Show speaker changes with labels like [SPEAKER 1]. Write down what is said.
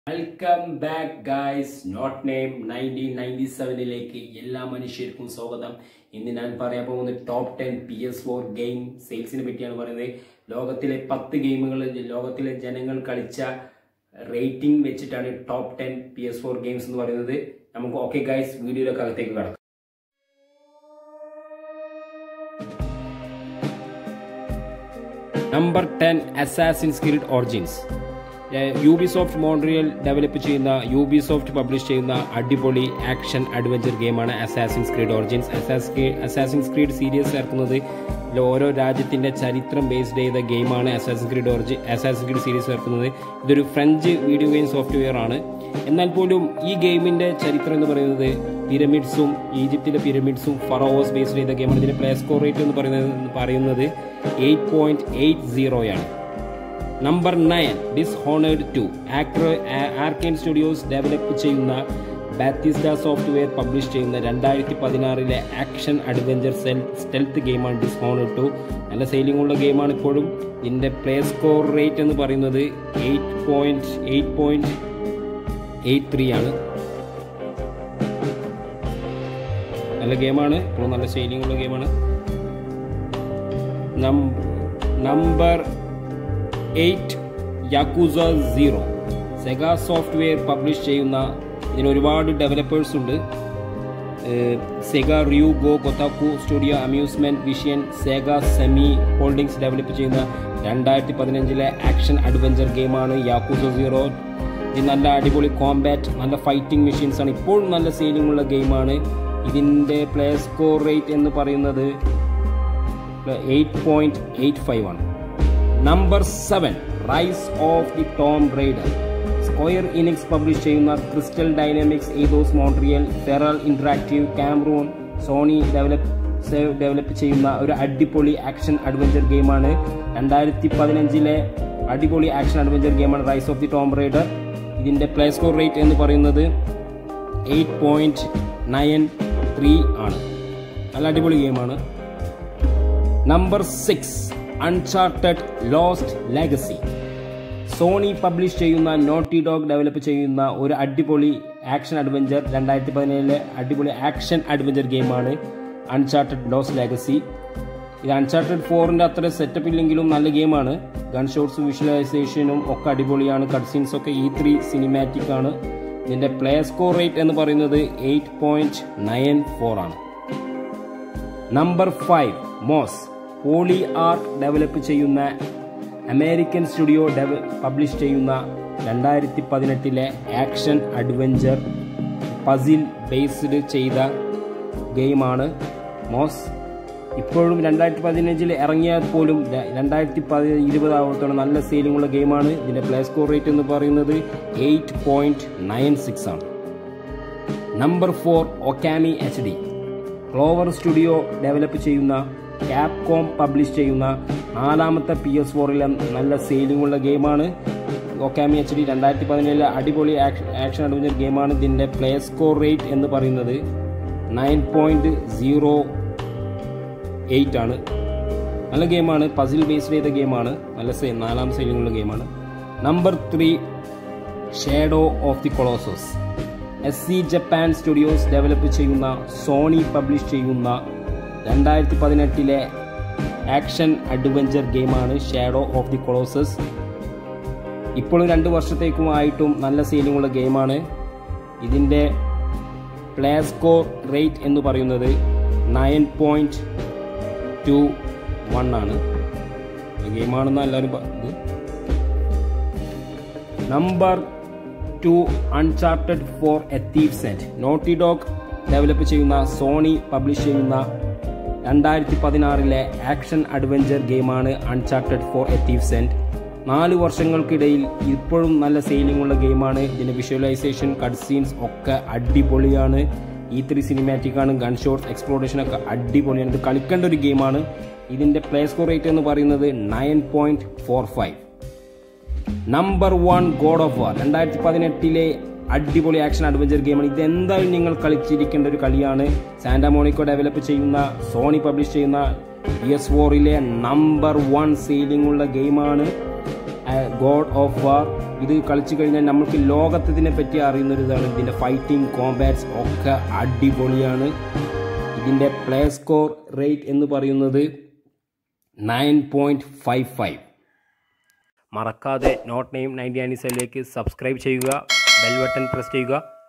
[SPEAKER 1] welcome back guys not name nineteen ninety സെവനിലേക്ക് എല്ലാ മനുഷ്യർക്കും സ്വാഗതം ഇന്ന് ഞാൻ പറയാൻ പോകുന്നത് top ten P S four game സെയിൽസിനെ പറ്റിയാണ് പറയുന്നത് ലോകത്തിലെ പത്ത് ഗെയിമുകൾ ലോകത്തിലെ ജനങ്ങൾ കളിച്ച റേറ്റിംഗ് വെച്ചിട്ടാണ് top ten P S four games എന്ന് പറയുന്നത് നമുക്ക് ഓക്കെ ഗായ്സ് വീഡിയോയിലൊക്കെ അകത്തേക്ക് കടക്കാം number ten Assassin's Creed Origins Ubisoft Montreal develop ചെയ്യുന്ന യൂബിസോഫ്റ്റ് പബ്ലിഷ് ചെയ്യുന്ന അടിപൊളി ആക്ഷൻ അഡ്വഞ്ചർ ഗെയിമാണ് Assassin's Creed Origins Assassin's Creed series ഇറക്കുന്നത് ഓരോ രാജ്യത്തിന്റെ ചരിത്രം ബേസ്ഡ് ചെയ്ത ഗെയിമാണ് അസാസിൻ ക്രീഡ് ഒറിജി അസാസിൻ ക്രീഡ് സീരീസ് ഇറക്കുന്നത് ഇതൊരു ഫ്രഞ്ച് വീഡിയോ ഗെയിം സോഫ്റ്റ്വെയർ ആണ് എന്നാൽ പോലും ഈ ഗെയിമിന്റെ ചരിത്രം എന്ന് പറയുന്നത് പിരമിഡ്സും ഈജിപ്തിലെ പിരമിഡ്സും ഫറോവോസ് ബേസ്ഡ് ചെയ്ത ഗെയിമാണ് ഇതിന്റെ പ്ലേ സ്കോർ റേറ്റ് എന്ന് പറയുന്നത് പറയുന്നത് എയ്റ്റ് പോയിന്റ് എയ്റ്റ് സീറോയാണ് number nine Dishonored two actor Arkane Studios develop ചെയ്യുന്ന ബാത്തിസ്ഡ സോഫ്റ്റ്വെയർ പബ്ലിഷ് ചെയ്യുന്ന രണ്ടായിരത്തി പതിനാറിലെ ആക്ഷൻ അഡ്വഞ്ചർ സെൽ സ്റ്റെൽത്ത് ഗെയിമാണ് ഡിസ് ഹോണേഡ് ടു നല്ല സെയിലിംഗ് ഉള്ള ഗെയിമാണ് ഇപ്പോഴും ഇതിൻ്റെ പ്ലേ സ്കോർ റേറ്റ് എന്ന് പറയുന്നത് eight point eight point eight three ആണ് നല്ല ഗെയിമാണ് ഇപ്പോൾ നല്ല സെയിലിംഗ് ഉള്ള ഗെയിമാണ് number eight Yakuza zero Sega software publish ചെയ്യുന്ന ഇതിന് ഒരുപാട് ഡെവലപ്പേഴ്സ് ഉണ്ട് Sega Ryu Ga Gotoku Studio Amusement Vision Sega Sammy Holdings develop ചെയ്യുന്ന രണ്ടായിരത്തി പതിനഞ്ചിലെ ആക്ഷൻ അഡ്വഞ്ചർ ഗെയിമാണ് യാക്കൂസ സീറോ ഇത് നല്ല അടിപൊളി കോമ്പാറ്റ് നല്ല ഫൈറ്റിംഗ് മെഷീൻസ് ആണ് ഇപ്പോഴും നല്ല സെയിലിംഗ് ഉള്ള ഗെയിമാണ് ഇതിൻ്റെ പ്ലേ സ്കോർ റേറ്റ് എന്ന് പറയുന്നത് എയ്റ്റ് പോയിന്റ് എയ്റ്റ് ഫൈവ് ആണ് number seven Rise of the Tomb Raider Square Enix publish ചെയ്യുന്ന Crystal Dynamics Eidos Montreal Feral Interactive Cameroon Sony develop develop ചെയ്യുന്ന ഒരു അടിപൊളി ആക്ഷൻ അഡ്വഞ്ചർ ഗെയിമാണ് രണ്ടായിരത്തി പതിനഞ്ചിലെ അടിപൊളി ആക്ഷൻ അഡ്വഞ്ചർ ഗെയിമാണ് Rise of the Tomb Raider ഇതിൻ്റെ പ്ലേ സ്കോർ റേറ്റ് എന്ന് പറയുന്നത് എയ്റ്റ് പോയിന്റ് നയൻ ത്രീ ആണ് നല്ല അടിപൊളി ഗെയിമാണ് number six Uncharted Lost Legacy Sony publish ചെയ്യുന്ന നോട്ടി ഡോഗ് ഡെവലപ്പ് ചെയ്യുന്ന ഒരു അടിപൊളി ആക്ഷൻ അഡ്വഞ്ചർ രണ്ടായിരത്തി പതിനേഴിലെ അടിപൊളി ആക്ഷൻ അഡ്വഞ്ചർ ഗെയിമാണ് അൺചാർട്ടഡ് ലോസ്റ്റ് ലെഗസി ഇത് അൺചാർട്ടഡ് ഫോറിൻ്റെ അത്ര സെറ്റപ്പ് ഇല്ലെങ്കിലും നല്ല ഗെയിമാണ് ഗൺ ഷോട്ട്സും വിഷ്വലൈസേഷനും ഒക്കെ അടിപൊളിയാണ് കട്ട്സീൻസ് ഒക്കെ ഈ ത്രീ സിനിമാറ്റിക് ആണ് ഇതിൻ്റെ പ്ലേ സ്കോർ റേറ്റ് എന്ന് പറയുന്നത് എയ്റ്റ് പോയിന്റ് നയൻ ഫോർ ആണ് number five Moss Polyarc develop ചെയ്യുന്ന അമേരിക്കൻ സ്റ്റുഡിയോ ഡെവ പബ്ലിഷ് ചെയ്യുന്ന രണ്ടായിരത്തി പതിനെട്ടിലെ ആക്ഷൻ അഡ്വഞ്ചർ പസിൽ ബേസ്ഡ് ചെയ്ത ഗെയിമാണ് മോസ് ഇപ്പോഴും രണ്ടായിരത്തി പതിനഞ്ചിൽ ഇറങ്ങിയാൽ പോലും രണ്ടായിരത്തി പതി ഇരുപതാവത്തോളം നല്ല സെയിലിംഗ് ഉള്ള ഗെയിമാണ് ഇതിൻ്റെ പ്ലേ സ്കോർ റേറ്റ് എന്ന് പറയുന്നത് എയ്റ്റ് പോയിന്റ് നയൻ സിക്സ് ആണ് number four Okami H D Clover Studio develop ചെയ്യുന്ന ക്യാപ്കോം പബ്ലിഷ് ചെയ്യുന്ന നാലാമത്തെ പി എസ് ഫോറിലെ നല്ല സെയിലിംഗ് ഉള്ള ഗെയിമാണ് ഒക്കാമി എച്ച് ഡി രണ്ടായിരത്തി പതിനേഴിലെ അടിപൊളി ആക്ഷൻ അഡ്വഞ്ചർ ഗെയിമാണ് ഇതിൻ്റെ പ്ലേ സ്കോർ റേറ്റ് എന്ന് പറയുന്നത് നയൻ പോയിന്റ് സീറോ എയ്റ്റ് ആണ് നല്ല ഗെയിമാണ് പസിൽ ബേസ്ഡ് ചെയ്ത ഗെയിമാണ് നല്ല സെ നാലാം സെയിലിംഗ് ഉള്ള ഗെയിമാണ് number three Shadow of the Colossus S C Japan Studios develop ചെയ്യുന്ന സോണി പബ്ലിഷ് ചെയ്യുന്ന രണ്ടായിരത്തി പതിനെട്ടിലെ ആക്ഷൻ അഡ്വഞ്ചർ ഗെയിമാണ് ഷാഡോ ഓഫ് ദി കൊളോസസ് ഇപ്പോഴും രണ്ട് വർഷത്തേക്കും ആയിട്ടും നല്ല സെയിലിംഗ് ഉള്ള ഗെയിമാണ് ഇതിൻ്റെ പ്ലേ സ്കോർ റേറ്റ് എന്ന് പറയുന്നത് നയൻ പോയിൻറ്റ് ടു വൺ ആണ് ഗെയിമാണെന്ന് എല്ലാവരും ഇത് number two Uncharted four a തീവ് സെറ്റ് നോട്ടി ഡോഗ് ഡെവലപ്പ് ചെയ്യുന്ന സോണി പബ്ലിഷ് ചെയ്യുന്ന രണ്ടായിരത്തി പതിനാറിലെ ആക്ഷൻ അഡ്വഞ്ചർ ഗെയിമാണ് അൺചാർട്ടഡ് ഫോർ എ തീവ് സെൻറ്റ് നാല് വർഷങ്ങൾക്കിടയിൽ ഇപ്പോഴും നല്ല സെയിലിംഗ് ഉള്ള ഗെയിമാണ് ഇതിൻ്റെ വിഷ്വലൈസേഷൻ കട്ട് സീൻസ് ഒക്കെ അടിപൊളിയാണ് ഈ ത്രീ സിനിമാറ്റിക് ആണ് ഗൺ ഷോട്ട്സ് എക്സ്പ്ലോറേഷൻ ഒക്കെ അടിപൊളിയാണ് ഇത് കളിക്കേണ്ട ഒരു ഗെയിമാണ് ഇതിൻ്റെ പ്ലേ സ്കോർ റേറ്റ് എന്ന് പറയുന്നത് nine point four five number one God of War രണ്ടായിരത്തി പതിനെട്ടിലെ അടിപൊളി ആക്ഷൻ അഡ്വഞ്ചർ ഗെയിമാണ് ഇത് എന്തായാലും നിങ്ങൾ കളിച്ചിരിക്കേണ്ട ഒരു കളിയാണ് സാന്റാമോണിക്കോ ഡെവലപ്പ് ചെയ്യുന്ന സോണി പബ്ലിഷ് ചെയ്യുന്ന പി എസ് ഫോറിലെ നമ്പർ വൺ സെയിലിംഗ് ഉള്ള ഗെയിമാണ് ഗോഡ് ഓഫ് വാർ ഇത് കളിച്ചു കഴിഞ്ഞാൽ നമുക്ക് ലോകത്തിനെ പറ്റി അറിയുന്ന ഒരു ഇതാണ് ഇതിൻ്റെ ഫൈറ്റിംഗ് കോമ്പാറ്റ്സ് ഒക്കെ അടിപൊളിയാണ് ഇതിൻ്റെ പ്ലേ സ്കോർ റേറ്റ് എന്ന് പറയുന്നത് നയൻ പോയിൻറ്റ് ഫൈവ് ഫൈവ് മറക്കാതെ note name ninety ninety subscribe ചെയ്യുക ബെൽ ബട്ടൺ പ്രസ് ചെയ്യുക